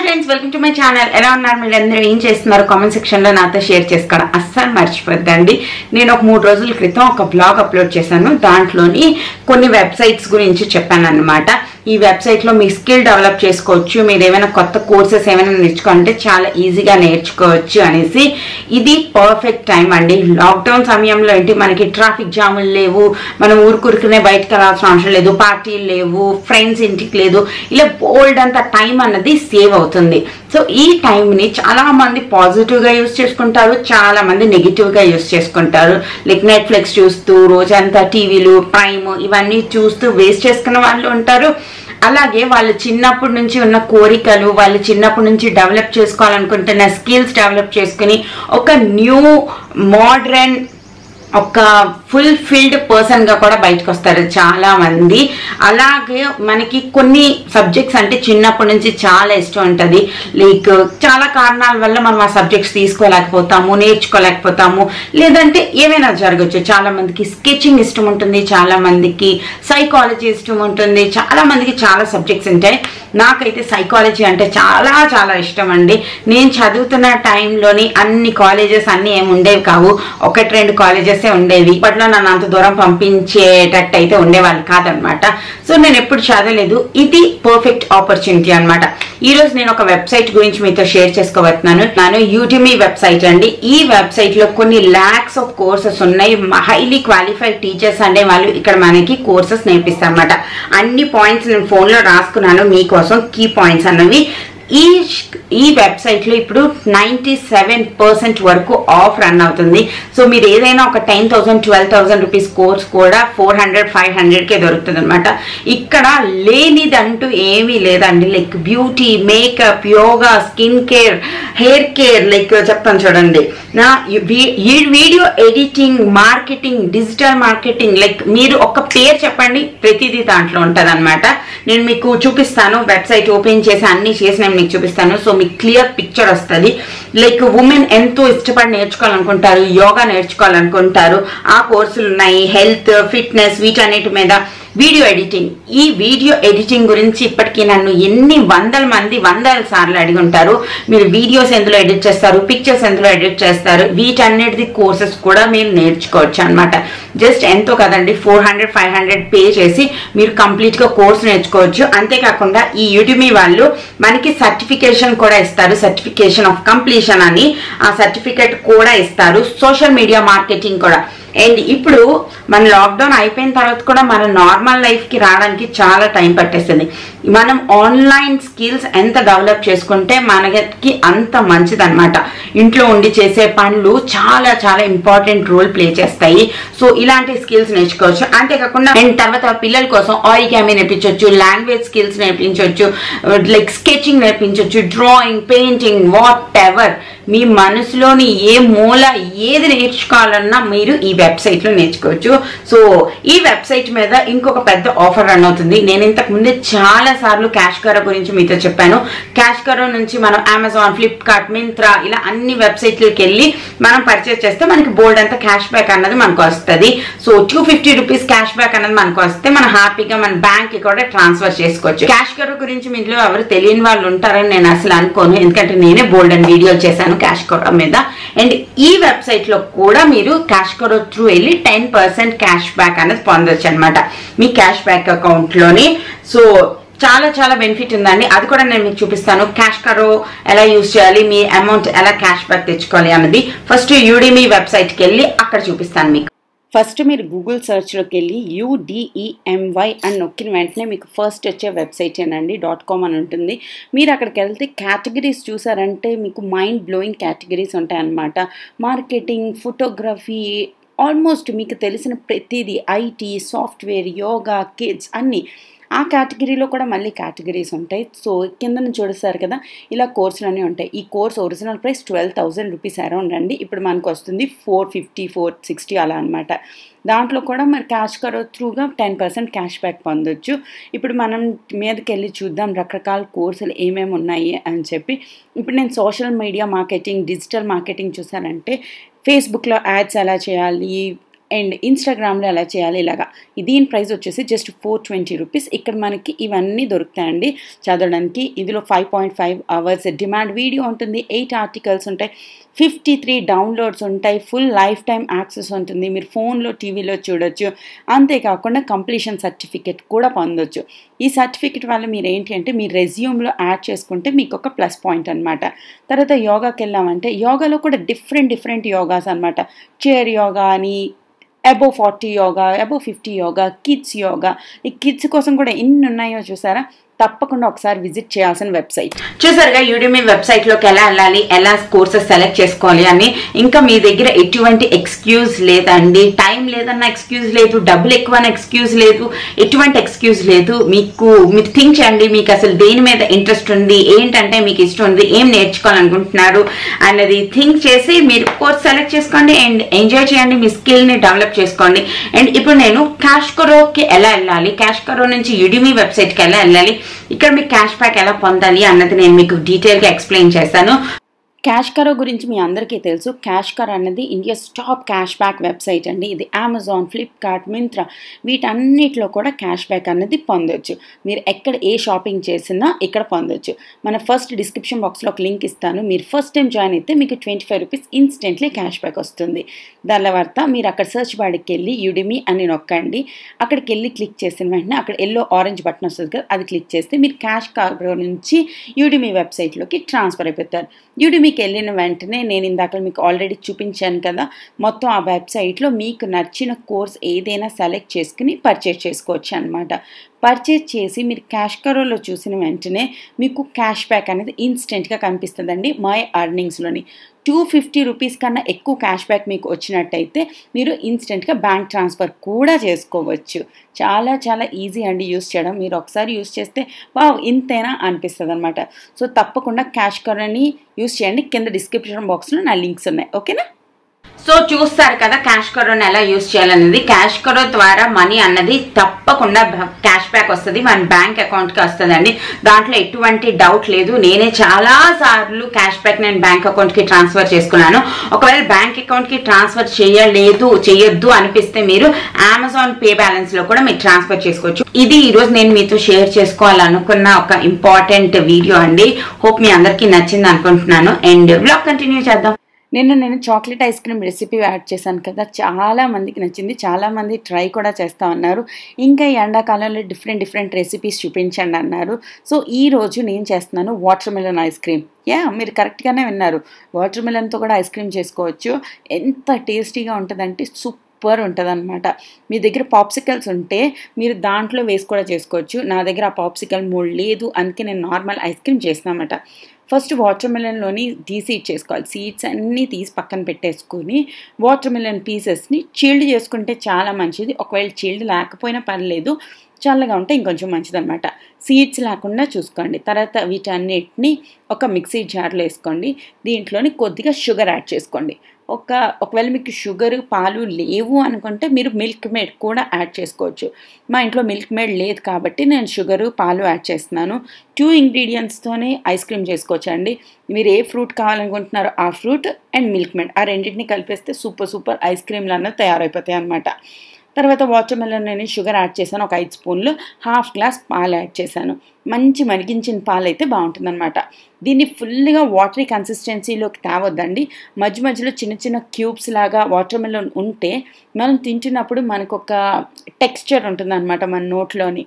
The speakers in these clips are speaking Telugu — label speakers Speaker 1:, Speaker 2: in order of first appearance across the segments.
Speaker 1: friends welcome to my channel ఎలా ఉన్నారు మీరు అందరూ ఏం చేస్తున్నారు కామెంట్ సెక్షన్ లో నాతో షేర్ చేసుకోవడం అస్సలు మర్చిపోద్దండి నేను ఒక మూడు రోజుల క్రితం ఒక బ్లాగ్ అప్లోడ్ చేశాను దాంట్లోని కొన్ని వెబ్సైట్స్ గురించి చెప్పాను అనమాట ఈ వెబ్సైట్ లో మీ స్కిల్ డెవలప్ చేసుకోవచ్చు మీరు ఏమైనా కొత్త కోర్సెస్ ఏమైనా నేర్చుకోవాలంటే చాలా ఈజీగా నేర్చుకోవచ్చు అనేసి ఇది పర్ఫెక్ట్ టైం అండి లాక్డౌన్ సమయంలో ఏంటి మనకి ట్రాఫిక్ జాములు లేవు మనం ఊరుకురుకునే బయటకు వెళ్ళాల్సిన అవసరం లేదు పార్టీలు లేవు ఫ్రెండ్స్ ఇంటికి లేదు ఇలా బోల్డ్ అంత టైం అన్నది సేవ్ అవుతుంది సో ఈ టైంని చాలా మంది పాజిటివ్ గా యూస్ చేసుకుంటారు చాలా మంది నెగిటివ్ గా యూస్ చేసుకుంటారు లైక్ నెట్ఫ్లిక్స్ చూస్తూ రోజంతా టీవీలు ప్రైమ్ ఇవన్నీ చూస్తూ వేస్ట్ చేసుకున్న వాళ్ళు ఉంటారు అలాగే వాళ్ళు చిన్నప్పటి నుంచి ఉన్న కోరికలు వాళ్ళు చిన్నప్పటి నుంచి డెవలప్ చేసుకోవాలనుకుంటున్న స్కిల్స్ డెవలప్ చేసుకుని ఒక న్యూ మోడ్రన్ ఒక ఫుల్ ఫిల్డ్ పర్సన్ గా కూడా బయటకు వస్తారు చాలా మంది అలాగే మనకి కొన్ని సబ్జెక్ట్స్ అంటే చిన్నప్పటి నుంచి చాలా ఇష్టం ఉంటుంది లైక్ చాలా కారణాల వల్ల మనం ఆ సబ్జెక్ట్స్ తీసుకోలేకపోతాము నేర్చుకోలేకపోతాము లేదంటే ఏమైనా జరగచ్చు చాలా మందికి స్కెచింగ్ ఇష్టం ఉంటుంది చాలా మందికి సైకాలజీ ఇష్టం ఉంటుంది చాలా మందికి చాలా సబ్జెక్ట్స్ ఉంటాయి నాకైతే సైకాలజీ అంటే చాలా చాలా ఇష్టం అండి నేను చదువుతున్న టైంలోని అన్ని కాలేజెస్ అన్ని ఏమి ఉండేవి కావు ఒకటి రెండు కాలేజెస్ ఉండేవి ఇప్పట్లో నన్ను అంత దూరం పంపించేటట్టు అయితే ఉండేవాళ్ళు కాదనమాట సో నేను ఎప్పుడు చదవలేదు ఇది పర్ఫెక్ట్ ఆపర్చునిటీ అనమాట ఈ రోజు నేను ఒక వెబ్సైట్ గురించి మీతో షేర్ చేసుకోబోతున్నాను నేను యూటిమీ వెబ్సైట్ అండి ఈ వెబ్సైట్ లో కొన్ని ల్యాక్స్ ఆఫ్ కోర్సెస్ ఉన్నాయి హైలీ క్వాలిఫైడ్ టీచర్స్ అనే వాళ్ళు ఇక్కడ మనకి కోర్సెస్ నేర్పిస్తారు అనమాట అన్ని పాయింట్స్ నేను ఫోన్ లో రాసుకున్నాను మీకోసం కీ పాయింట్స్ అన్నవి ఈ ఈ వెబ్సైట్ లో ఇప్పుడు నైన్టీ సెవెన్ పర్సెంట్ వరకు ఆఫ్ రన్ అవుతుంది సో మీరు ఏదైనా ఒక ten thousand twelve thousand rupees course కూడా ఫోర్ హండ్రెడ్ ఫైవ్ హండ్రెడ్ కే దొరుకుతుంది అనమాట ఇక్కడ లేనిదంటూ ఏమీ లేదండి like beauty makeup yoga skin care hair care like చెప్తాను చూడండి నా ఈ video editing marketing digital marketing like మీరు ఒక పేరు చెప్పండి ప్రతిదీ దాంట్లో ఉంటుంది నేను మీకు చూపిస్తాను వెబ్సైట్ ఓపెన్ చేసి అన్ని చేసి నేను మీకు చూపిస్తాను సో మీకు క్లియర్ పిక్చర్ వస్తుంది లైక్ ఉమెన్ ఎంతో ఇష్టపడి నేర్చుకోవాలనుకుంటారు యోగా నేర్చుకోవాలనుకుంటారు ఆ కోర్సులు ఉన్నాయి హెల్త్ ఫిట్నెస్ వీటన్నిటి మీద వీడియో ఎడిటింగ్ ఈ వీడియో ఎడిటింగ్ గురించి ఇప్పటికీ నన్ను ఎన్ని వందల మంది వందల సార్లు అడిగి ఉంటారు మీరు వీడియోస్ ఎందులో ఎడిట్ చేస్తారు పిక్చర్స్ ఎందులో ఎడిట్ చేస్తారు వీటన్నిటిది కోర్సెస్ కూడా మీరు నేర్చుకోవచ్చు అనమాట జస్ట్ ఎంతో కదండి four hundred five hundred pay చేసి మీరు కంప్లీట్ గా కోర్స్ నేర్చుకోవచ్చు అంతేకాకుండా ఈ యూటిమి వాళ్ళు మనకి సర్టిఫికేషన్ కూడా ఇస్తారు సర్టిఫికేషన్ ఆఫ్ కంప్లీషన్ అని ఆ సర్టిఫికేట్ కూడా ఇస్తారు సోషల్ మీడియా మార్కెటింగ్ కూడా అండ్ ఇప్పుడు మన లాక్డౌన్ అయిపోయిన తర్వాత కూడా మన నార్మల్ లైఫ్ కి రావడానికి చాలా టైం పట్టేస్తుంది మనం ఆన్లైన్ స్కిల్స్ ఎంత డెవలప్ చేసుకుంటే మనకి అంత మంచిదన్నమాట ఇంట్లో ఉండి చేసే పనులు చాలా చాలా ఇంపార్టెంట్ రోల్ ప్లే చేస్తాయి సో ఇలాంటి స్కిల్స్ నేర్చుకోవచ్చు అంతేకాకుండా అండ్ తర్వాత పిల్లల కోసం ఆరికామీ నేర్పించవచ్చు లాంగ్వేజ్ స్కిల్స్ నేర్పించవచ్చు లైక్ స్కెచింగ్ నేర్పించవచ్చు డ్రాయింగ్ పెయింటింగ్ వాట్ ఎవర్ మీ మనసులోని ఏ మూల ఏది నేర్చుకోవాలన్నా మీరు ఈ వెబ్సైట్ లో నేర్చుకోవచ్చు సో ఈ వెబ్సైట్ మీద ఇంకొక పెద్ద ఆఫర్ రన్ అవుతుంది నేను ఇంతకు ముందే చాలా సార్లు క్యాష్ కరో గురించి మీతో చెప్పాను క్యాష్ కరో నుంచి మనం అమెజాన్ ఫ్లిప్కార్ట్ మింత్రా ఇలా అన్ని వెబ్సైట్లకి వెళ్ళి మనం పర్చేస్ చేస్తే మనకి బోల్డ్ అంతా క్యాష్ బ్యాక్ అన్నది మనకు వస్తుంది so two fifty rupees cash back అన్నది మనకు వస్తే మనం హ్యాపీగా మన బ్యాంక్ కి కూడా ట్రాన్స్ఫర్ చేసుకోవచ్చు క్యాష్ కరో గురించి మీలో ఎవరు తెలియని వాళ్ళు ఉంటారని నేను అసలు అనుకోను ఎందుకంటే నేనే బోల్డ్ అని వీడియో చేశాను క్యాష్ కరో మీద అండ్ ఈ వెబ్సైట్ లో కూడా మీరు క్యాష్ కరో త్రూ వెళ్ళి టెన్ పర్సెంట్ క్యాష్ బ్యాక్ అనేది పొందొచ్చు అనమాట మీ క్యాష్ బ్యాక్ అకౌంట్ లోని సో చాలా చాలా బెనిఫిట్ ఉందండి అది కూడా నేను మీకు చూపిస్తాను క్యాష్ కరో ఎలా యూజ్ చేయాలి మీ అమౌంట్ ఎలా క్యాష్ బ్యాక్ తెచ్చుకోవాలి అన్నది ఫస్ట్ యూడిమి వెబ్సైట్కి వెళ్ళి అక్కడ చూపిస్తాను మీకు ఫస్ట్ మీరు గూగుల్ సెర్చ్లోకి వెళ్ళి యూడిఈఎంవై అని నొక్కిన వెంటనే మీకు ఫస్ట్ వచ్చే వెబ్సైట్ ఏనండి డాట్ కామ్ అని ఉంటుంది మీరు అక్కడికి వెళ్తే కేటగిరీస్ చూసారంటే మీకు మైండ్ బ్లోయింగ్ కేటగిరీస్ ఉంటాయన్నమాట మార్కెటింగ్ ఫోటోగ్రఫీ ఆల్మోస్ట్ మీకు తెలిసిన ప్రతిదీ ఐటీ సాఫ్ట్వేర్ యోగా కిడ్స్ అన్నీ ఆ కేటగిరీలో కూడా మళ్ళీ కేటగిరీస్ ఉంటాయి సో కింద చూడస్తారు కదా ఇలా కోర్సులు అన్నీ ఉంటాయి ఈ course original price twelve thousand rupees around అండి ఇప్పుడు మనకు వస్తుంది ఫోర్ ఫిఫ్టీ ఫోర్ సిక్స్టీ అలా అనమాట దాంట్లో కూడా మరి క్యాష్ కరో త్రూగా టెన్ పర్సెంట్ క్యాష్ బ్యాక్ పొందొచ్చు ఇప్పుడు మనం మీదకి వెళ్ళి చూద్దాం రకరకాల కోర్సులు ఏమేమి ఉన్నాయి అని చెప్పి ఇప్పుడు నేను social media marketing digital marketing చూసానంటే ఫేస్బుక్లో యాడ్స్ ఎలా చేయాలి అండ్ ఇన్స్టాగ్రామ్లో ఎలా చేయాలి ఇలాగా దీని ప్రైస్ వచ్చేసి జస్ట్ ఫోర్ ట్వంటీ రూపీస్ ఇక్కడ మనకి ఇవన్నీ దొరుకుతాయండి చదవడానికి ఇందులో five point five hours demand video ఉంటుంది ఎయిట్ ఆర్టికల్స్ ఉంటాయి ఫిఫ్టీ త్రీ డౌన్లోడ్స్ ఉంటాయి ఫుల్ లైఫ్ టైం యాక్సెస్ ఉంటుంది మీరు ఫోన్లో టీవీలో చూడొచ్చు అంతేకాకుండా కంప్లీషన్ సర్టిఫికెట్ కూడా పొందొచ్చు ఈ సర్టిఫికెట్ వల్ల మీరు ఏంటి అంటే మీ రెజ్యూమ్లో యాడ్ చేసుకుంటే మీకు ఒక ప్లస్ పాయింట్ అనమాట తర్వాత యోగాకి వెళ్ళామంటే యోగాలో కూడా డిఫరెంట్ డిఫరెంట్ యోగాస్ అనమాట చైర్ యోగా అని above forty yoga above fifty yoga kids yoga ఈ కిడ్స్ కోసం కూడా ఎన్ని ఉన్నాయో చూసారా తప్పకుండా ఒకసారి విజిట్ చేయాల్సిన వెబ్సైట్ చూసారుగా యూడిమి వెబ్సైట్ లోకి ఎలా వెళ్ళాలి ఎలా కోర్సెస్ సెలెక్ట్ చేసుకోవాలి అని ఇంకా మీ దగ్గర ఎటువంటి ఎక్స్క్యూజ్ లేదండి టైం లేదన్న ఎక్స్క్యూజ్ లేదు డబ్బులు ఎక్కువ ఎక్స్క్యూజ్ లేదు ఎటువంటి ఎక్స్క్యూజ్ లేదు మీకు మీరు థింక్ చేయండి మీకు అసలు దేని మీద ఇంట్రెస్ట్ ఉంది ఏంటంటే మీకు ఇష్టం ఉంది ఏం నేర్చుకోవాలనుకుంటున్నారు అన్నది థింక్ చేసి మీరు కోర్స్ సెలెక్ట్ చేసుకోండి అండ్ ఎంజాయ్ చేయండి మీ స్కిల్ ని డెవలప్ చేసుకోండి అండ్ ఇప్పుడు నేను క్యాష్ కరోకి ఎలా వెళ్ళాలి క్యాష్ కరో నుంచి యుడిమి వెబ్సైట్ కి ఎలా వెళ్ళాలి ఇక్కడ మీకు క్యాష్ బ్యాక్ ఎలా పొందాలి అన్నది నేను మీకు డీటెయిల్గా ఎక్స్ప్లెయిన్ చేస్తాను క్యాష్ కరో గురించి మీ అందరికీ తెలుసు క్యాష్ కర్ అన్నది India top cash back website అండి ఇది అమెజాన్ ఫ్లిప్కార్ట్ మింత్రా వీటన్నిటిలో కూడా క్యాష్ బ్యాక్ అన్నది పొందొచ్చు మీరు ఎక్కడ ఏ షాపింగ్ చేసినా ఇక్కడ పొందొచ్చు మన ఫస్ట్ డిస్క్రిప్షన్ బాక్స్లో ఒక లింక్ ఇస్తాను మీరు ఫస్ట్ టైం జాయిన్ అయితే మీకు twenty five rupees instantly cash back వస్తుంది దాని తర్వాత మీరు అక్కడ సర్చ్ బాడీకి వెళ్ళి యుడిమి అని నొక్కండి అక్కడికి వెళ్ళి క్లిక్ చేసిన వెంటనే అక్కడ ఎల్లో ఆరెంజ్ బటన్ వస్తుంది కదా అది క్లిక్ చేస్తే మీరు క్యాష్ కార్డ్ నుంచి యూడిమి వెబ్సైట్లోకి ట్రాన్స్ఫర్ అయిపోతారు యూడిమికి వెళ్ళిన వెంటనే నేను ఇందాక మీకు ఆల్రెడీ చూపించాను కదా మొత్తం ఆ వెబ్సైట్లో మీకు నచ్చిన కోర్స్ ఏదైనా సెలెక్ట్ చేసుకుని పర్చేస్ చేసుకోవచ్చు అనమాట పర్చేస్ చేసి మీరు క్యాష్ కరోలో చూసిన వెంటనే మీకు క్యాష్ బ్యాక్ అనేది ఇన్స్టెంట్గా కనిపిస్తుందండి మై అర్నింగ్స్లోని టూ ఫిఫ్టీ రూపీస్ కన్నా ఎక్కువ క్యాష్ బ్యాక్ మీకు వచ్చినట్టయితే మీరు ఇన్స్టెంట్గా బ్యాంక్ ట్రాన్స్ఫర్ కూడా చేసుకోవచ్చు చాలా చాలా ఈజీ అండి యూస్ చేయడం మీరు ఒకసారి యూస్ చేస్తే వావ్ ఇంతేనా అనిపిస్తుంది అనమాట సో తప్పకుండా క్యాష్ కరోని యూస్ చేయండి కింద డిస్క్రిప్షన్ బాక్స్లో నా లింక్స్ ఉన్నాయి ఓకేనా సో చూస్తారు కదా క్యాష్ కరోని ఎలా యూస్ చేయాలనేది క్యాష్ కరో ద్వారా మనీ అన్నది తప్పకుండా క్యాష్ బ్యాక్ వస్తుంది మన బ్యాంక్ అకౌంట్కి వస్తుందండి దాంట్లో ఎటువంటి డౌట్ లేదు నేనే చాలా సార్లు క్యాష్ బ్యాక్ నేను బ్యాంక్ అకౌంట్కి ట్రాన్స్ఫర్ చేసుకున్నాను ఒకవేళ బ్యాంక్ అకౌంట్కి ట్రాన్స్ఫర్ చేయలేదు చేయొద్దు అనిపిస్తే మీరు అమెజాన్ పే బ్యాలెన్స్ లో కూడా మీరు ట్రాన్స్ఫర్ చేసుకోవచ్చు ఇది ఈరోజు నేను మీతో షేర్ చేసుకోవాలనుకున్న ఒక ఇంపార్టెంట్ వీడియో అండి హోప్ మీ అందరికీ నచ్చింది అనుకుంటున్నాను అండ్ బ్లాగ్ కంటిన్యూ చేద్దాం నిన్న నేను chocolate ice cream recipe add చేశాను కదా చాలా మందికి నచ్చింది చాలా మంది ట్రై కూడా చేస్తా ఉన్నారు ఇంకా ఈ ఎండాకాలంలో డిఫరెంట్ డిఫరెంట్ రెసిపీస్ చూపించండి అన్నారు సో ఈ రోజు నేను చేస్తున్నాను watermelon ice cream ya మీరు కరెక్ట్గానే విన్నారు వాటర్ మిలన్తో కూడా ఐస్ క్రీమ్ చేసుకోవచ్చు ఎంత టేస్టీగా ఉంటుందంటే సూపర్ సూపర్ ఉంటుంది అనమాట మీ దగ్గర పాప్సికల్స్ ఉంటే మీరు దాంట్లో వేసి కూడా చేసుకోవచ్చు నా దగ్గర ఆ పాప్సికల్ మూడు లేదు అందుకే నేను నార్మల్ ఐస్ క్రీమ్ చేసినమాట ఫస్ట్ వాటర్ మిలన్లోని డీసీడ్ చేసుకోవాలి సీడ్స్ అన్నీ తీసి పక్కన పెట్టేసుకుని వాటర్ మిలన్ పీసెస్ని చీల్డ్ చేసుకుంటే చాలా మంచిది ఒకవేళ చీల్డ్ లేకపోయినా పర్లేదు చల్లగా ఉంటే ఇంకొంచెం మంచిదన్నమాట సీడ్స్ లేకుండా చూసుకోండి తర్వాత వీటన్నిటిని ఒక మిక్సీ జార్లో వేసుకోండి దీంట్లోని కొద్దిగా షుగర్ యాడ్ చేసుకోండి ఒక ఒకవేళ మీకు షుగర్ పాలు లేవు అనుకుంటే మీరు మిల్క్ మేడ్ కూడా యాడ్ చేసుకోవచ్చు మా ఇంట్లో మిల్క్ మేడ్ లేదు కాబట్టి నేను షుగరు పాలు యాడ్ చేస్తున్నాను టూ ఇంగ్రీడియంట్స్తోనే ఐస్ క్రీమ్ చేసుకోవచ్చు అండి మీరు ఏ ఫ్రూట్ కావాలనుకుంటున్నారో ఆ ఫ్రూట్ అండ్ మిల్క్ మేడ్ ఆ రెండింటిని కలిపేస్తే సూపర్ సూపర్ ఐస్ క్రీమ్లు అన్నది తయారైపోతాయి అనమాట తర్వాత వాటర్ మెలన్ నేను షుగర్ యాడ్ చేశాను ఒక ఐదు స్పూన్లు హాఫ్ గ్లాస్ పాలు యాడ్ చేశాను మంచి మరిగించిన పాలు అయితే బాగుంటుందన్నమాట దీన్ని ఫుల్గా వాటరీ కన్సిస్టెన్సీలోకి తేవద్దండి మధ్య మధ్యలో చిన్న చిన్న క్యూబ్స్ లాగా వాటర్ మెలన్ ఉంటే మనం తింటున్నప్పుడు మనకు ఒక టెక్స్చర్ ఉంటుందన్నమాట మన నోట్లోని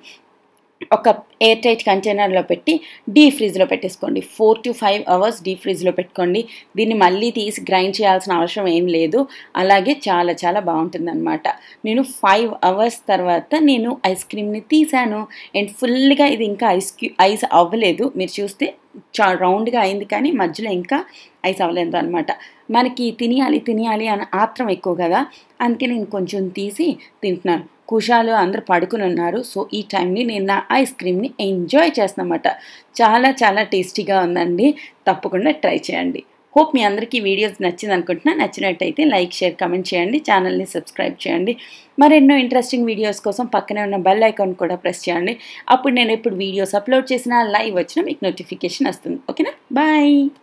Speaker 1: ఒక ఎయిర్ టైట్ కంటైనర్లో పెట్టి డీ ఫ్రిడ్జ్లో పెట్టేసుకోండి ఫోర్ టు ఫైవ్ అవర్స్ డీ ఫ్రిడ్జ్లో పెట్టుకోండి దీన్ని మళ్ళీ తీసి గ్రైండ్ చేయాల్సిన అవసరం ఏం లేదు అలాగే చాలా చాలా బాగుంటుందన్నమాట నేను ఫైవ్ అవర్స్ తర్వాత నేను ఐస్ క్రీమ్ని తీసాను అండ్ ఫుల్గా ఇది ఇంకా ఐస్ క్యూ ఐస్ అవ్వలేదు మీరు చూస్తే చా రౌండ్గా అయింది కానీ మధ్యలో ఇంకా ఐస్ అవ్వలేదు అనమాట మనకి తినేయాలి తినేయాలి అని ఆత్రం ఎక్కువ కదా అందుకే నేను కొంచెం తీసి తింటున్నాను కుషాలు అందరు పడుకుని ఉన్నారు సో ఈ టైంని నేను నా ఐస్ క్రీమ్ని ఎంజాయ్ చేస్తున్నమాట చాలా చాలా టేస్టీగా ఉందండి తప్పకుండా ట్రై చేయండి హోప్ మీ అందరికీ వీడియోస్ నచ్చింది అనుకుంటున్నా నచ్చినట్టయితే లైక్ షేర్ కమెంట్ చేయండి ఛానల్ని సబ్స్క్రైబ్ చేయండి మరెన్నో ఇంట్రెస్టింగ్ వీడియోస్ కోసం పక్కనే ఉన్న బెల్ ఐకాన్ కూడా ప్రెస్ చేయండి అప్పుడు నేను ఎప్పుడు వీడియోస్ అప్లోడ్ చేసినా లైవ్ వచ్చినా మీకు నోటిఫికేషన్ వస్తుంది ఓకేనా బాయ్